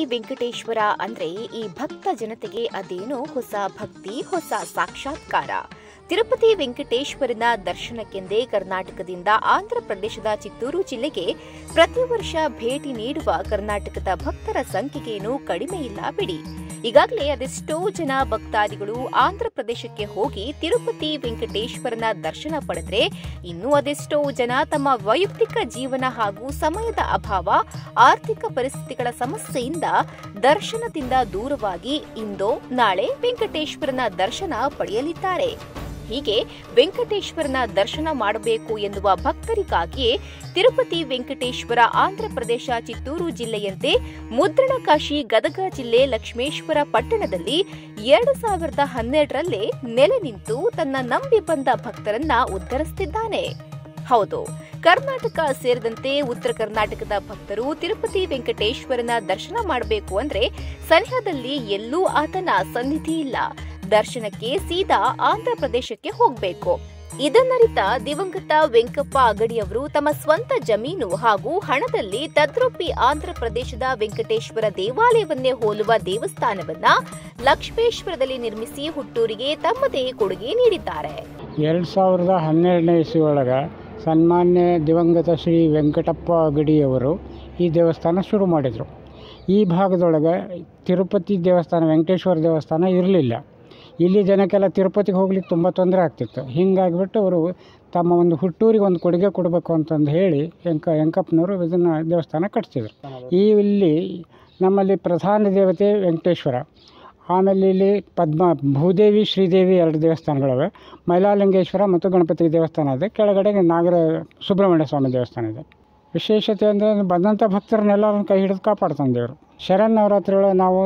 ವೆಂಕಟೇಶ್ವರ ಅಂದ್ರೆ ಈ ಭಕ್ತ ಜನತೆಗೆ ಅದೇನೋ ಹೊಸ ಭಕ್ತಿ ಹೊಸ ಸಾಕ್ಷಾತ್ಕಾರ ತಿರುಪತಿ ವೆಂಕಟೇಶ್ವರನ ದರ್ಶನಕ್ಕೆಂದೇ ಕರ್ನಾಟಕದಿಂದ ಆಂಧ್ರ ಪ್ರದೇಶದ ಚಿತ್ತೂರು ಜಿಲ್ಲೆಗೆ ಪ್ರತಿ ವರ್ಷ ಭೇಟಿ ನೀಡುವ ಕರ್ನಾಟಕದ ಭಕ್ತರ ಸಂಖ್ಯೆಗೇನು ಕಡಿಮೆ ಇಲ್ಲ ಬಿಡಿ ಈಗಾಗಲೇ ಅದೆಷ್ಟೋ ಜನ ಭಕ್ತಾದಿಗಳು ಆಂಧ್ರ ಪ್ರದೇಶಕ್ಕೆ ಹೋಗಿ ತಿರುಪತಿ ವೆಂಕಟೇಶ್ವರನ ದರ್ಶನ ಪಡೆದ್ರೆ ಇನ್ನು ಅದೆಷ್ಟೋ ಜನ ತಮ್ಮ ವೈಯಕ್ತಿಕ ಜೀವನ ಹಾಗೂ ಸಮಯದ ಅಭಾವ ಆರ್ಥಿಕ ಪರಿಸ್ಥಿತಿಗಳ ಸಮಸ್ಯೆಯಿಂದ ದರ್ಶನದಿಂದ ದೂರವಾಗಿ ಇಂದೋ ನಾಳೆ ವೆಂಕಟೇಶ್ವರನ ದರ್ಶನ ಪಡೆಯಲಿದ್ದಾರೆ ಹೀಗೆ ವೆಂಕಟೇಶ್ವರನ ದರ್ಶನ ಮಾಡಬೇಕು ಎನ್ನುವ ಭಕ್ತರಿಗಾಗಿಯೇ ತಿರುಪತಿ ವೆಂಕಟೇಶ್ವರ ಆಂಧ್ರ ಪ್ರದೇಶ ಚಿತ್ತೂರು ಜಿಲ್ಲೆಯಂತೆ ಮುದ್ರಣಕಾಶಿ ಗದಗ ಜಿಲ್ಲೆ ಲಕ್ಷ್ಮೇಶ್ವರ ಪಟ್ಟಣದಲ್ಲಿ ಎರಡು ಸಾವಿರದ ಹನ್ನೆರಡರಲ್ಲೇ ನೆಲೆ ನಿಂತು ತನ್ನ ನಂಬಿ ಬಂದ ಭಕ್ತರನ್ನ ಉದ್ಧರಿಸುತ್ತಿದ್ದಾನೆ ಹೌದು ಕರ್ನಾಟಕ ಸೇರಿದಂತೆ ಉತ್ತರ ಕರ್ನಾಟಕದ ಭಕ್ತರು ತಿರುಪತಿ ವೆಂಕಟೇಶ್ವರನ ದರ್ಶನ ಮಾಡಬೇಕು ಅಂದ್ರೆ ಸನಿಹದಲ್ಲಿ ಎಲ್ಲೂ ಆತನ ಸನ್ನಿಧಿ ಇಲ್ಲ ದರ್ಶನಕ್ಕೆ ಸೀದಾ ಆಂಧ್ರ ಪ್ರದೇಶಕ್ಕೆ ಹೋಗಬೇಕು ಇದನ್ನರಿತ ದಿವಂಗತ ವೆಂಕಪ್ಪ ಅಗಡಿಯವರು ತಮ್ಮ ಸ್ವಂತ ಜಮೀನು ಹಾಗೂ ಹಣದಲ್ಲಿ ತದ್ರೂಪಿ ಆಂಧ್ರ ಪ್ರದೇಶದ ವೆಂಕಟೇಶ್ವರ ದೇವಾಲಯವನ್ನೇ ಹೋಲುವ ದೇವಸ್ಥಾನವನ್ನ ಲಕ್ಷ್ಮೇಶ್ವರದಲ್ಲಿ ನಿರ್ಮಿಸಿ ಹುಟ್ಟೂರಿಗೆ ತಮ್ಮದೇ ಕೊಡುಗೆ ನೀಡಿದ್ದಾರೆ ಎರಡು ಸಾವಿರದ ಹನ್ನೆರಡನೇ ಇಸ್ವಿ ಒಳಗೆ ಸನ್ಮಾನ್ಯ ದಿವಂಗತ ಶ್ರೀ ವೆಂಕಟಪ್ಪ ಅಗಡಿಯವರು ಈ ದೇವಸ್ಥಾನ ಶುರು ಮಾಡಿದರು ಈ ಭಾಗದೊಳಗೆ ತಿರುಪತಿ ದೇವಸ್ಥಾನ ವೆಂಕಟೇಶ್ವರ ದೇವಸ್ಥಾನ ಇರಲಿಲ್ಲ ಇಲ್ಲಿ ಜನಕ್ಕೆಲ್ಲ ತಿರುಪತಿಗೆ ಹೋಗ್ಲಿಕ್ಕೆ ತುಂಬ ತೊಂದರೆ ಆಗ್ತಿತ್ತು ಹೀಗಾಗಿಬಿಟ್ಟು ಅವರು ತಮ್ಮ ಒಂದು ಹುಟ್ಟೂರಿಗೆ ಒಂದು ಕೊಡುಗೆ ಕೊಡಬೇಕು ಅಂತಂದು ಹೇಳಿ ವೆಂಕ ವೆಂಕಪ್ಪನವರು ಇದನ್ನು ದೇವಸ್ಥಾನ ಕಟ್ಸಿದ್ರು ಈ ಇಲ್ಲಿ ನಮ್ಮಲ್ಲಿ ಪ್ರಧಾನ ದೇವತೆ ವೆಂಕಟೇಶ್ವರ ಆಮೇಲೆ ಇಲ್ಲಿ ಪದ್ಮ ಭೂದೇವಿ ಶ್ರೀದೇವಿ ಎರಡು ದೇವಸ್ಥಾನಗಳಿವೆ ಮೈಲಾಲಿಂಗೇಶ್ವರ ಮತ್ತು ಗಣಪತಿ ದೇವಸ್ಥಾನ ಇದೆ ಕೆಳಗಡೆ ನಾಗರ ಸುಬ್ರಹ್ಮಣ್ಯ ಸ್ವಾಮಿ ದೇವಸ್ಥಾನ ಇದೆ ವಿಶೇಷತೆ ಅಂದರೆ ಬಂದಂಥ ಭಕ್ತರನ್ನೆಲ್ಲರನ್ನ ಕೈ ಹಿಡಿದು ಕಾಪಾಡ್ತಾನೆ ದೇವರು ಶರಣ್ ನವರಾತ್ರಿ ಒಳಗೆ ನಾವು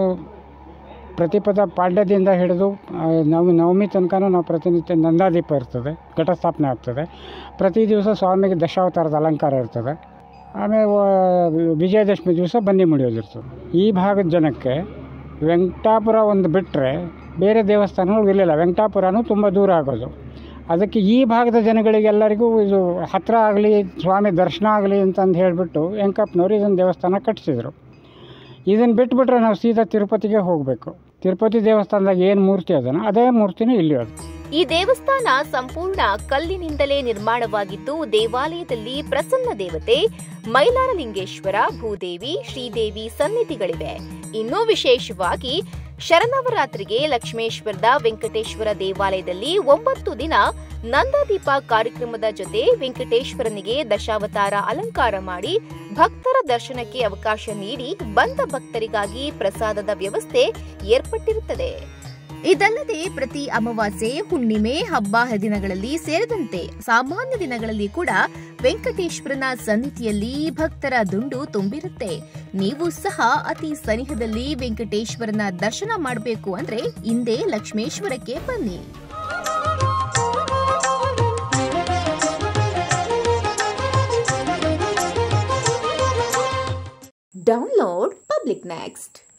ಪ್ರತಿಪದ ಪಾಡ್ಯದಿಂದ ಹಿಡಿದು ಆ, ನಾವು ನವಮಿ ತನಕ ನಾವು ಪ್ರತಿನಿತ್ಯ ನಂದಾದೀಪ ಇರ್ತದೆ ಘಟಸ್ಥಾಪನೆ ಆಗ್ತದೆ ಪ್ರತಿ ದಿವಸ ಸ್ವಾಮಿಗೆ ದಶಾವತಾರದ ಅಲಂಕಾರ ಇರ್ತದೆ ಆಮೇಲೆ ವ- ವಿಜಯದಶಮಿ ದಿವಸ ಬನ್ನಿ ಮುಡಿಯೋದಿರ್ತದೆ ಈ ಭಾಗದ ಜನಕ್ಕೆ ವೆಂಕಟಾಪುರ ಒಂದು ಬಿಟ್ಟರೆ ಬೇರೆ ದೇವಸ್ಥಾನಗಳು ಇರಲಿಲ್ಲ ವೆಂಕಟಾಪುರನೂ ತುಂಬ ದೂರ ಆಗೋದು ಅದಕ್ಕೆ ಈ ಭಾಗದ ಜನಗಳಿಗೆಲ್ಲರಿಗೂ ಇದು ಹತ್ತಿರ ಆಗಲಿ ಸ್ವಾಮಿ ದರ್ಶನ ಆಗಲಿ ಅಂತಂದು ಹೇಳಿಬಿಟ್ಟು ವೆಂಕಪ್ಪನವರು ಇದನ್ನು ದೇವಸ್ಥಾನ ಕಟ್ಟಿಸಿದರು ಇದನ್ನು ಬಿಟ್ಬಿಟ್ರೆ ನಾವು ಸೀದಾ ತಿರುಪತಿಗೆ ಹೋಗಬೇಕು ತಿರುಪತಿ ದೇವಸ್ಥಾನದಾಗ ಏನು ಮೂರ್ತಿ ಅದನ್ನು ಅದೇ ಮೂರ್ತಿನೂ ಇಲ್ಲಿ ಅದು ಈ ದೇವಸ್ಥಾನ ಸಂಪೂರ್ಣ ಕಲ್ಲಿನಿಂದಲೇ ನಿರ್ಮಾಣವಾಗಿದ್ದು ದೇವಾಲಯದಲ್ಲಿ ಪ್ರಸನ್ನ ದೇವತೆ ಮೈಲಾರಲಿಂಗೇಶ್ವರ ಭೂದೇವಿ ಶ್ರೀದೇವಿ ಸನ್ನಿಧಿಗಳಿವೆ ಇನ್ನೂ ವಿಶೇಷವಾಗಿ ಶರನವರಾತ್ರಿಗೆ ಲಕ್ಷ್ಮೇಶ್ವರದ ವೆಂಕಟೇಶ್ವರ ದೇವಾಲಯದಲ್ಲಿ ಒಂಬತ್ತು ದಿನ ನಂದಾದೀಪ ಕಾರ್ಯಕ್ರಮದ ಜೊತೆ ವೆಂಕಟೇಶ್ವರನಿಗೆ ದಶಾವತಾರ ಅಲಂಕಾರ ಮಾಡಿ ಭಕ್ತರ ದರ್ಶನಕ್ಕೆ ಅವಕಾಶ ನೀಡಿ ಬಂದ ಭಕ್ತರಿಗಾಗಿ ಪ್ರಸಾದದ ವ್ಯವಸ್ಥೆ ಏರ್ಪಟ್ಟಿರುತ್ತದೆ ಇದಲ್ಲದೆ ಪ್ರತಿ ಅಮಾವಾಸ್ಯೆ ಹುಣ್ಣಿಮೆ ಹಬ್ಬ ಹರಿದಿನಗಳಲ್ಲಿ ಸೇರಿದಂತೆ ಸಾಮಾನ್ಯ ದಿನಗಳಲ್ಲಿ ಕೂಡ ವೆಂಕಟೇಶ್ವರನ ಸನ್ನಿಧಿಯಲ್ಲಿ ಭಕ್ತರ ದುಂಡು ತುಂಬಿರುತ್ತೆ ನೀವು ಸಹ ಅತಿ ಸನಿಹದಲ್ಲಿ ವೆಂಕಟೇಶ್ವರನ ದರ್ಶನ ಮಾಡಬೇಕು ಅಂದ್ರೆ ಇಂದೇ ಲಕ್ಷ್ಮೇಶ್ವರಕ್ಕೆ ಬನ್ನಿ ಡೌನ್ಲೋಡ್ ಪಬ್ಲಿಕ್ ನೆಕ್ಸ್ಟ್